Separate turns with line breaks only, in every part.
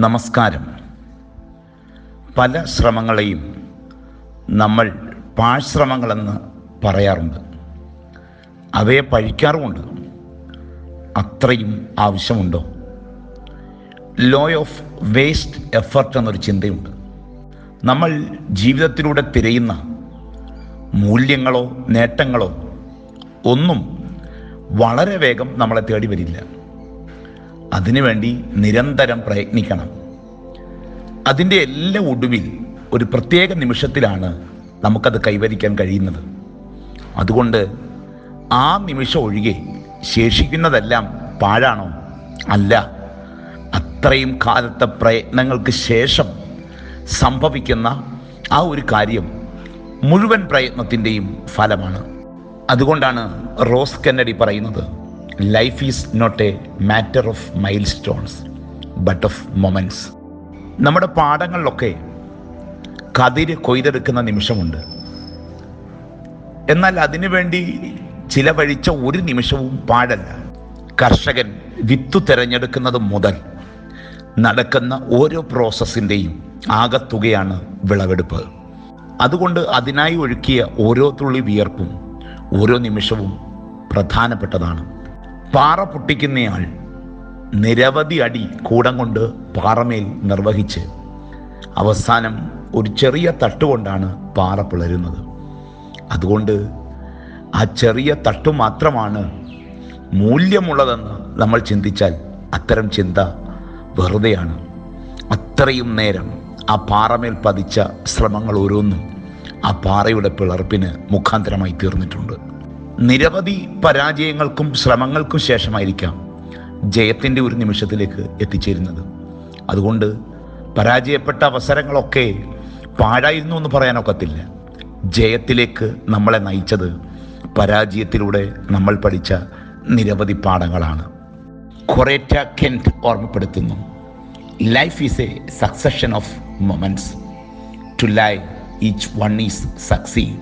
നമസ്കാരം പല ശ്രമങ്ങളെയും നമ്മൾ പാഴ്ശ്രമങ്ങളെന്ന് പറയാറുണ്ട് അവയെ പഴിക്കാറുമുണ്ട് അത്രയും ആവശ്യമുണ്ടോ ലോ ഓഫ് വേസ്റ്റ് എഫർട്ട് എന്നൊരു ചിന്തയുണ്ട് നമ്മൾ ജീവിതത്തിലൂടെ തിരയുന്ന മൂല്യങ്ങളോ നേട്ടങ്ങളോ ഒന്നും വളരെ വേഗം നമ്മളെ തേടി വരില്ല അതിനുവേണ്ടി നിരന്തരം പ്രയത്നിക്കണം അതിൻ്റെ എല്ലാ ഒടുവിൽ ഒരു പ്രത്യേക നിമിഷത്തിലാണ് നമുക്കത് കൈവരിക്കാൻ കഴിയുന്നത് അതുകൊണ്ട് ആ നിമിഷം ഒഴികെ ശേഷിക്കുന്നതെല്ലാം പാഴാണോ അല്ല അത്രയും കാലത്തെ പ്രയത്നങ്ങൾക്ക് ശേഷം സംഭവിക്കുന്ന ആ ഒരു കാര്യം മുഴുവൻ പ്രയത്നത്തിൻ്റെയും ഫലമാണ് അതുകൊണ്ടാണ് റോസ് കെന്നഡി പറയുന്നത് life is not a matter of milestones but of moments നമ്മുടെ പാഠങ്ങളിലൊക്കെ കതിര് കൊയ്തെടുക്കുന്ന നിമിഷമുണ്ട് എന്നാൽ അതിനുവേണ്ടി ചിലവഴിച്ച ഒരു നിമിഷവും പാടല്ല കർഷകൻ വിത്തു തിരഞ്ഞെടുക്കുന്നത് മുതൽ നടക്കുന്ന ഓരോ പ്രോസസ്സിൻ്റെയും ആകത്തുകയാണ് വിളവെടുപ്പ് അതുകൊണ്ട് അതിനായി ഒഴുക്കിയ ഓരോ തുള്ളി വിയർപ്പും ഓരോ നിമിഷവും പ്രധാനപ്പെട്ടതാണ് പാറ പൊട്ടിക്കുന്നയാൾ നിരവധി അടി കൂടം കൊണ്ട് പാറമേൽ നിർവഹിച്ച് അവസാനം ഒരു ചെറിയ തട്ടുകൊണ്ടാണ് പാറ പിളരുന്നത് അതുകൊണ്ട് ആ ചെറിയ തട്ടു മാത്രമാണ് മൂല്യമുള്ളതെന്ന് നമ്മൾ ചിന്തിച്ചാൽ അത്തരം ചിന്ത വെറുതെയാണ് അത്രയും നേരം ആ പാറമേൽ പതിച്ച ശ്രമങ്ങൾ ഓരോന്നും ആ പാറയുടെ പിളർപ്പിന് മുഖാന്തരമായി തീർന്നിട്ടുണ്ട് നിരവധി പരാജയങ്ങൾക്കും ശ്രമങ്ങൾക്കും ശേഷമായിരിക്കാം ജയത്തിൻ്റെ ഒരു നിമിഷത്തിലേക്ക് എത്തിച്ചേരുന്നത് അതുകൊണ്ട് പരാജയപ്പെട്ട അവസരങ്ങളൊക്കെ പാഴായിരുന്നു എന്ന് പറയാനൊക്കത്തില്ല ജയത്തിലേക്ക് നമ്മളെ നയിച്ചത് പരാജയത്തിലൂടെ നമ്മൾ പഠിച്ച നിരവധി പാഠങ്ങളാണ് കൊറേറ്റ കെൻറ്റ് ഓർമ്മപ്പെടുത്തുന്നു life is a succession of moments to live each one is succeed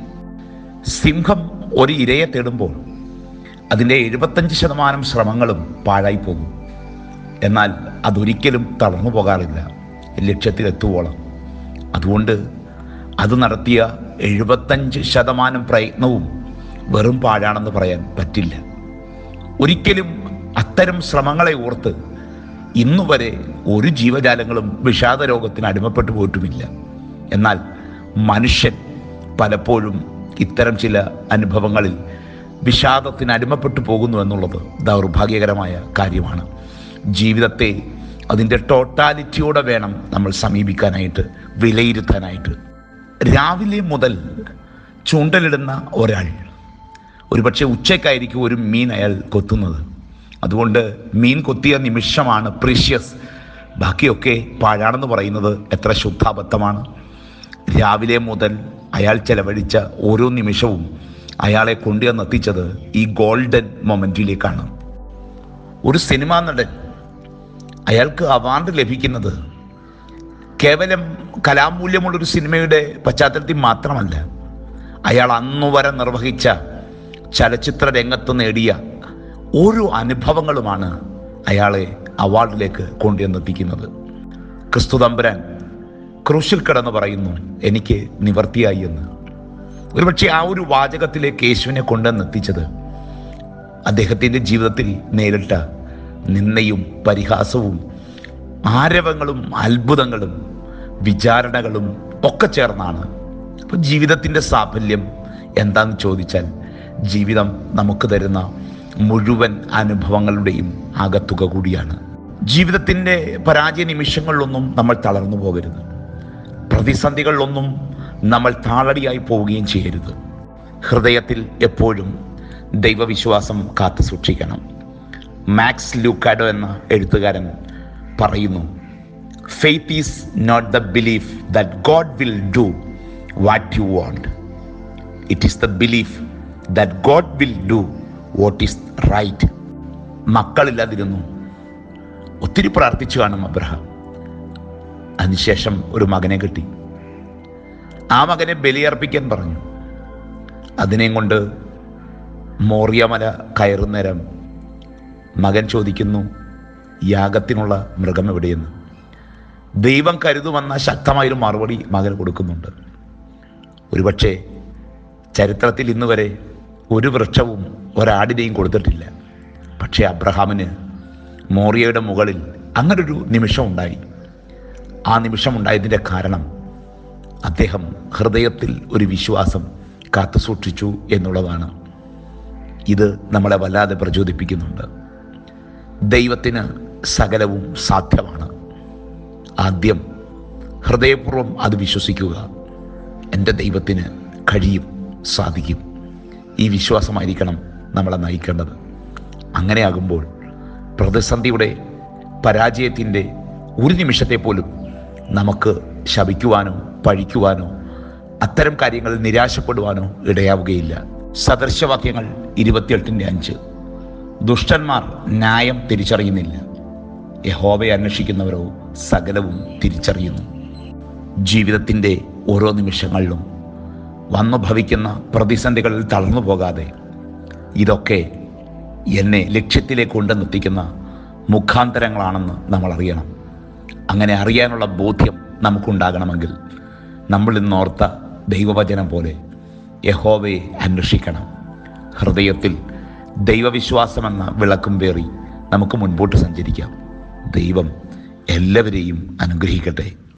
സിംഹം ഒരു ഇരയെ തേടുമ്പോൾ അതിൻ്റെ എഴുപത്തഞ്ച് ശതമാനം ശ്രമങ്ങളും പാഴായി പോകും എന്നാൽ അതൊരിക്കലും തളർന്നു പോകാറില്ല ലക്ഷ്യത്തിലെത്തുവോളം അതുകൊണ്ട് അത് നടത്തിയ എഴുപത്തഞ്ച് ശതമാനം പ്രയത്നവും വെറും പാഴാണെന്ന് പറയാൻ പറ്റില്ല ഒരിക്കലും അത്തരം ശ്രമങ്ങളെ ഓർത്ത് ഇന്നുവരെ ഒരു ജീവജാലങ്ങളും വിഷാദ രോഗത്തിന് അടിമപ്പെട്ടു പോയിട്ടുമില്ല എന്നാൽ മനുഷ്യൻ പലപ്പോഴും ഇത്തരം ചില അനുഭവങ്ങളിൽ വിഷാദത്തിന് അടിമപ്പെട്ടു പോകുന്നു എന്നുള്ളത് ദൗർഭാഗ്യകരമായ കാര്യമാണ് ജീവിതത്തെ അതിൻ്റെ ടോട്ടാലിറ്റിയോടെ വേണം നമ്മൾ സമീപിക്കാനായിട്ട് വിലയിരുത്താനായിട്ട് രാവിലെ മുതൽ ചൂണ്ടലിടുന്ന ഒരാൾ ഒരുപക്ഷെ ഉച്ചയ്ക്കായിരിക്കും ഒരു മീൻ അയാൾ കൊത്തുന്നത് അതുകൊണ്ട് മീൻ കൊത്തിയ നിമിഷമാണ് പ്രീഷ്യസ് ബാക്കിയൊക്കെ പാഴാണെന്ന് പറയുന്നത് എത്ര ശുദ്ധാബദ്ധമാണ് രാവിലെ മുതൽ അയാൾ ചെലവഴിച്ച ഓരോ നിമിഷവും അയാളെ കൊണ്ടുവന്നെത്തിച്ചത് ഈ ഗോൾഡൻ മൊമെൻറ്റിലേക്കാണ് ഒരു സിനിമാ നടൻ അയാൾക്ക് അവാർഡ് ലഭിക്കുന്നത് കേവലം കലാമൂല്യമുള്ളൊരു സിനിമയുടെ പശ്ചാത്തലത്തിൽ മാത്രമല്ല അയാൾ അന്നുവരെ നിർവഹിച്ച ചലച്ചിത്ര രംഗത്ത് നേടിയ ഓരോ അനുഭവങ്ങളുമാണ് അയാളെ അവാർഡിലേക്ക് കൊണ്ടുവന്നെത്തിക്കുന്നത് ക്രിസ്തു തമ്പുരാൻ ക്രൂശിൽ കിടന്ന് പറയുന്നു എനിക്ക് നിവർത്തിയായി എന്ന് ഒരുപക്ഷെ ആ ഒരു വാചകത്തിലേക്ക് യേശുവിനെ കൊണ്ടുവന്നെത്തിച്ചത് അദ്ദേഹത്തിൻ്റെ ജീവിതത്തിൽ നേരിട്ട നിന്നയും പരിഹാസവും ആരവങ്ങളും അത്ഭുതങ്ങളും വിചാരണകളും ഒക്കെ ചേർന്നാണ് അപ്പോൾ ജീവിതത്തിൻ്റെ സാഫല്യം എന്താന്ന് ചോദിച്ചാൽ ജീവിതം നമുക്ക് തരുന്ന മുഴുവൻ അനുഭവങ്ങളുടെയും ആകത്തുക കൂടിയാണ് ജീവിതത്തിൻ്റെ പരാജയ നിമിഷങ്ങളിലൊന്നും നമ്മൾ തളർന്നു പോകരുത് പ്രതിസന്ധികളിലൊന്നും നമ്മൾ താളടിയായി പോവുകയും ചെയ്യരുത് ഹൃദയത്തിൽ എപ്പോഴും ദൈവവിശ്വാസം കാത്തു സൂക്ഷിക്കണം മാക്സ് ലൂക്കാഡോ എന്ന എഴുത്തുകാരൻ പറയുന്നു faith is not the belief that God will do what you want it is the belief that God will do what is right മക്കളില്ലാതിരുന്നു ഒത്തിരി പ്രാർത്ഥിച്ചു കാണും അബ്രഹാം അതിനുശേഷം ഒരു മകനെ കിട്ടി ആ മകനെ ബലിയർപ്പിക്കാൻ പറഞ്ഞു അതിനെയും കൊണ്ട് മോറിയമല കയറുന്നേരം മകൻ ചോദിക്കുന്നു യാഗത്തിനുള്ള മൃഗം എവിടെയെന്ന് ദൈവം കരുതുമെന്ന ശക്തമായൊരു മറുപടി മകൻ കൊടുക്കുന്നുണ്ട് ഒരുപക്ഷെ ചരിത്രത്തിൽ ഇന്ന് വരെ ഒരു വൃക്ഷവും ഒരാടിനെയും കൊടുത്തിട്ടില്ല പക്ഷേ അബ്രഹാമിന് മോറിയയുടെ മുകളിൽ അങ്ങനൊരു നിമിഷം ഉണ്ടായി ആ നിമിഷം ഉണ്ടായതിൻ്റെ കാരണം അദ്ദേഹം ഹൃദയത്തിൽ ഒരു വിശ്വാസം കാത്തു സൂക്ഷിച്ചു എന്നുള്ളതാണ് ഇത് നമ്മളെ വല്ലാതെ പ്രചോദിപ്പിക്കുന്നുണ്ട് ദൈവത്തിന് സകലവും സാധ്യമാണ് ആദ്യം ഹൃദയപൂർവ്വം അത് വിശ്വസിക്കുക എൻ്റെ ദൈവത്തിന് കഴിയും സാധിക്കും ഈ വിശ്വാസമായിരിക്കണം നമ്മളെ നയിക്കേണ്ടത് അങ്ങനെയാകുമ്പോൾ പ്രതിസന്ധിയുടെ പരാജയത്തിൻ്റെ ഒരു നിമിഷത്തെ പോലും നമുക്ക് ശപിക്കുവാനോ പഴിക്കുവാനോ അത്തരം കാര്യങ്ങളിൽ നിരാശപ്പെടുവാനോ ഇടയാവുകയില്ല സദൃശവാക്യങ്ങൾ ഇരുപത്തിയെട്ടിൻ്റെ അഞ്ച് ദുഷ്ടന്മാർ ന്യായം തിരിച്ചറിയുന്നില്ല യഹോവയെ അന്വേഷിക്കുന്നവരോ സകലവും തിരിച്ചറിയുന്നു ജീവിതത്തിൻ്റെ ഓരോ നിമിഷങ്ങളിലും വന്നു ഭവിക്കുന്ന പ്രതിസന്ധികളിൽ തളർന്നു പോകാതെ ഇതൊക്കെ എന്നെ ലക്ഷ്യത്തിലേക്ക് കൊണ്ടെന്നെത്തിക്കുന്ന മുഖാന്തരങ്ങളാണെന്ന് നമ്മൾ അറിയണം അങ്ങനെ അറിയാനുള്ള ബോധ്യം നമുക്കുണ്ടാകണമെങ്കിൽ നമ്മൾ ഇന്നോർത്ത ദൈവവചനം പോലെ യഹോവയെ അന്വേഷിക്കണം ഹൃദയത്തിൽ ദൈവവിശ്വാസമെന്ന വിളക്കും പേറി നമുക്ക് മുൻപോട്ട് സഞ്ചരിക്കാം ദൈവം എല്ലാവരെയും അനുഗ്രഹിക്കട്ടെ